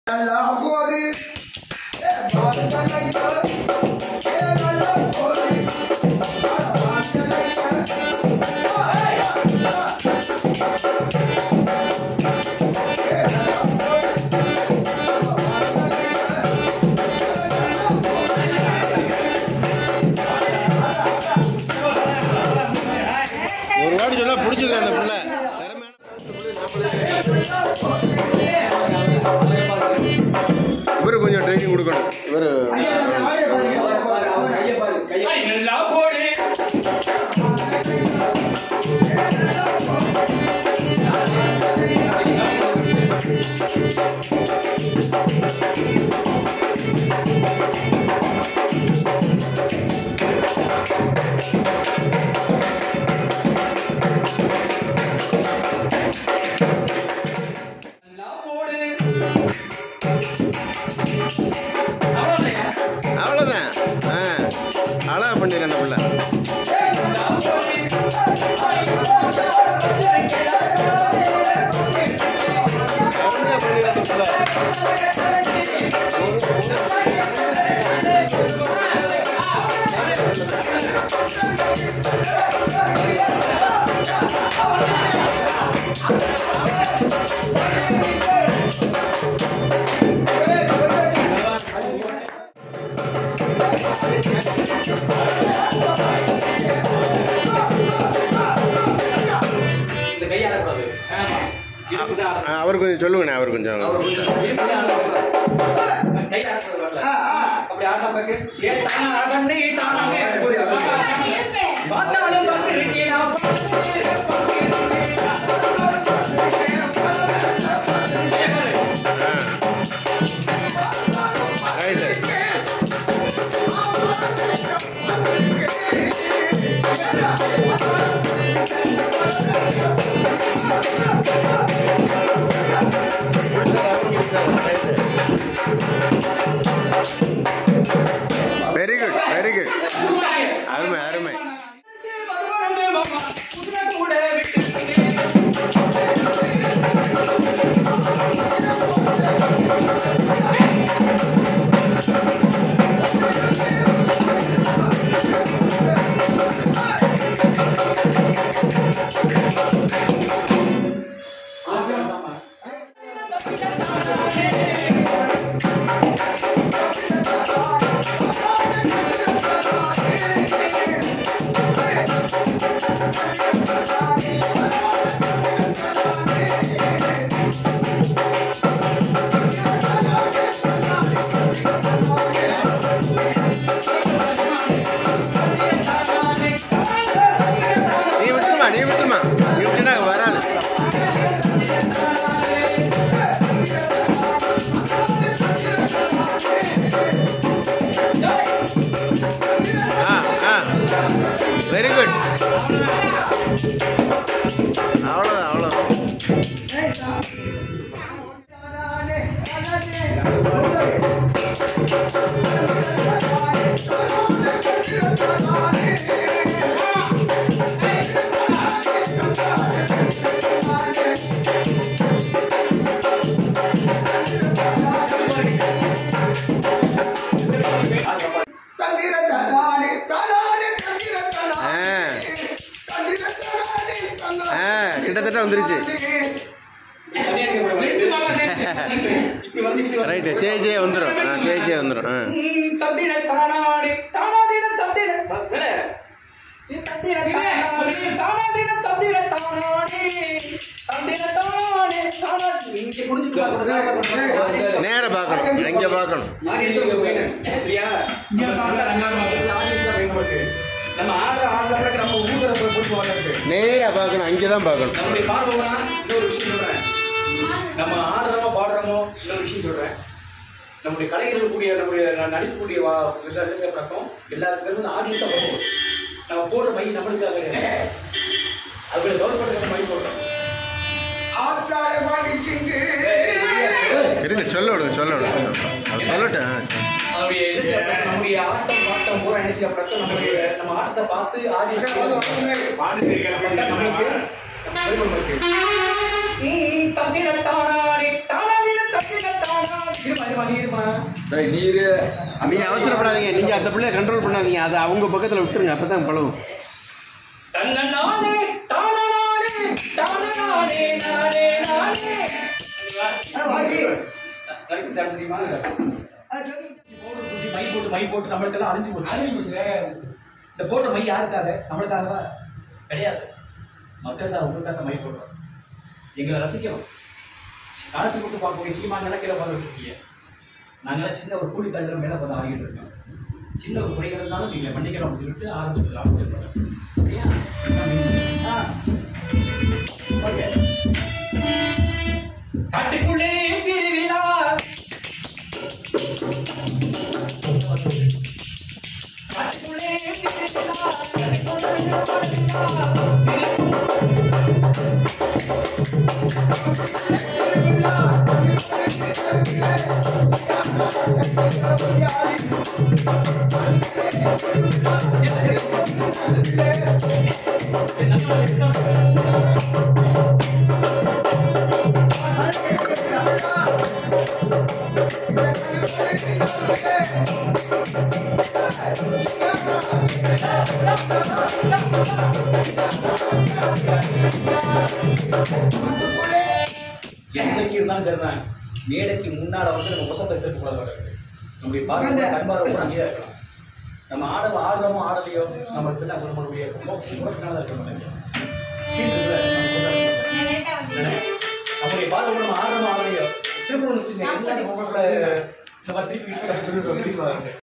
நல்லா போது ஏ பாத்தலையோ ஏ நல்லா போது ஒரு வாட்டி சொல்ல பிடிச்சிக்கிறேன் அந்த பிள்ளை இவரு கொஞ்சம் ட்ரைனிங் கொடுக்கணும் இவரு நல்லா போடு நல்லா போடு அவ்வளோதான் அவ்வளோதான் ஆ அழகா பண்ணிடுறேன் அந்த பிள்ளை அருமையா பண்ணிடுறேன் அந்த பிள்ளை இந்த கை ஆடக்கூடாது ஆமா இதுக்குதான் ஆடணும். ஆ, அவர் கொஞ்சம் சொல்லுங்கண்ணே அவர் கொஞ்சம் இதுக்குதான் ஆடக்கூடாது. கை ஆடக்கூடாது வரல. அப்படி ஆடினா பாக்கு. ஏ தானா ஆடண்டே, தானாங்க. பார்த்தாலும் பார்த்திருக்கேனா, right very good very good அருமை அருமை நீ விட்டுருமா நீ விட்டுருமா நீ விட்டுனா வராது ஆ ஆ வெரி குட் அவ்வளோதான் அவ்வளோதான் தந்திர தனானே தனானே தந்திர ஆ தனானே தந்திர தனானே தனானே ஆ கிட்டத்தட்ட வந்துருச்சு இப்படி வந்து இப்படி வந்து ரைட்டு சேஜே வந்துடும் ஆ சேஜே வந்துடும் ஆ ம், தத்திட தானாடி, தானாதிட தத்திட தத்திட. நீ தத்திட தானாடி, தானாதிட தத்திட தானாடி. தத்திட தானாடி, தானாடி. இங்க குனிஞ்சுட்டு பார்க்கக்கூடாது. நேரா பார்க்கணும் எங்கே பார்க்கணும் ஆடியன்ஸ் இங்க போயிடு. இல்லையா? நம்ம நல்ல ரங்கமா வந்து ஆடியன்ஸ் தான் வேணும் நமக்கு. நம்ம ஆடுற ஆடுற பிறகு நம்ம ஊதுற போய் போட்டு போகிறது நேரா பார்க்கணும் அங்கே தான் பார்க்கணும் நம்முடைய பார்வைனா இன்னொரு விஷயம் சொல்றேன் நம்ம ஆடுறோமோ பாடுறோமோ இன்னொரு விஷயம் சொல்றேன் நம்முடைய கலைஞர்கள் கூடிய நம்முடைய ந- நடிக்கக்கூடிய வா என்ன செய்யப்பட்டோம் எல்லாருக்கும் வந்து ஆடியன்ஸாக வரும் நம்ம போடுற மை நம்மளுக்காக கிடையாது. அதுக்கு கவர்மெண்ட் மை போடுறோம் ஆத்தாள மாடிச்சிங்கு இருங்க சொல்ல விடுங்க சொல்ல விடுங்க அவர் சொல்லட்டும் ஆ, சரி. நம்முடைய என்ன செய்யப்பட்டோம் நம்முடைய ஆட்டம் பாட்டம் பூரா என்ன செய்யப்பட்டோம் நம்முடைய நம்ம ஆட்டத்தை பார்த்து ஆடியன்ஸ் நம்மளுக்கு நம்ம பெருமை இருக்கு. ம், தத்திட தானாடி, தானாதிட தத்திட தானாடி. இருமா இருமா நீ இருமா டேய் நீரு நீங்க அவசரப்படாதீங்க நீங்க அந்த பிள்ளைய கண்ட்ரோல் பண்ணாதீங்க அது அவங்க பக்கத்துல விட்டுருங்க அப்பதான் பழகும் தன்னநானே தானநானே தானநானே நானே நானே வரைக்கும் தர முடியுமா பவுடர் பூசி மை போட்டு மை போட்டு நம்மளுக்கெல்லாம் அழிஞ்சு போச்சு அழிஞ்சு போச்சு இந்த போட்ட மை யாருக்காக நம்மளுக்காகவா கிடையாது மக்கள் தான் உங்களுக்காக மை போடுறோம் எங்களை ரசிக்கணும் காசு கொடுத்து பார்க்கக்கூடிய சீமா நினைக்கிற பார்த்துட்டு இருக்கீங்க நாங்களாம் சின்ன ஒரு கூலி தள்ளுற மேலே பார்த்து ஆடிக்கிட்டு இருக்கோம் சின்ன ஒரு குறைகள் இருந்தாலும் நீங்களை மன்னிக்கணும் அப்படின்னு சொல்லிட்டு ஆரம்பிச்சு ஆரம்பிச்சிருக்கோம் சரியா ஆ ஓகே காட்டுக்குள்ளே திருவிழா காட்டுக்குள்ளே திருவிழா காட்டுக்குள்ளே திருவிழா. என்றைக்கு இருந்தாலும் சரிதான் மேடைக்கு முன்னால வந்து நம்ம புசத்தை திருப்பக்கூடாது வராது நம்முடைய பார்வை கண்பார்வை கூட அங்கேயே இருக்கலாம் நம்ம ஆட ஆடுறோமோ ஆடலையோ நம்ம பிள்ளை நம்மளுடைய முகத்தினால இருக்க மாட்டாங்க சீன் இருக்குல்ல, நம்ம கூட இருக்க மாட்டாங்க. நம்முடைய பார்வை கூட நம்ம ஆடுறோமோ ஆடலையோ திரும்ப வச்சுங்க எல்லாரும் உங்களோட இந்த மாதிரி திருப்பி திருப்பி சொல்லிடுவோம் திருப்பி வராங்க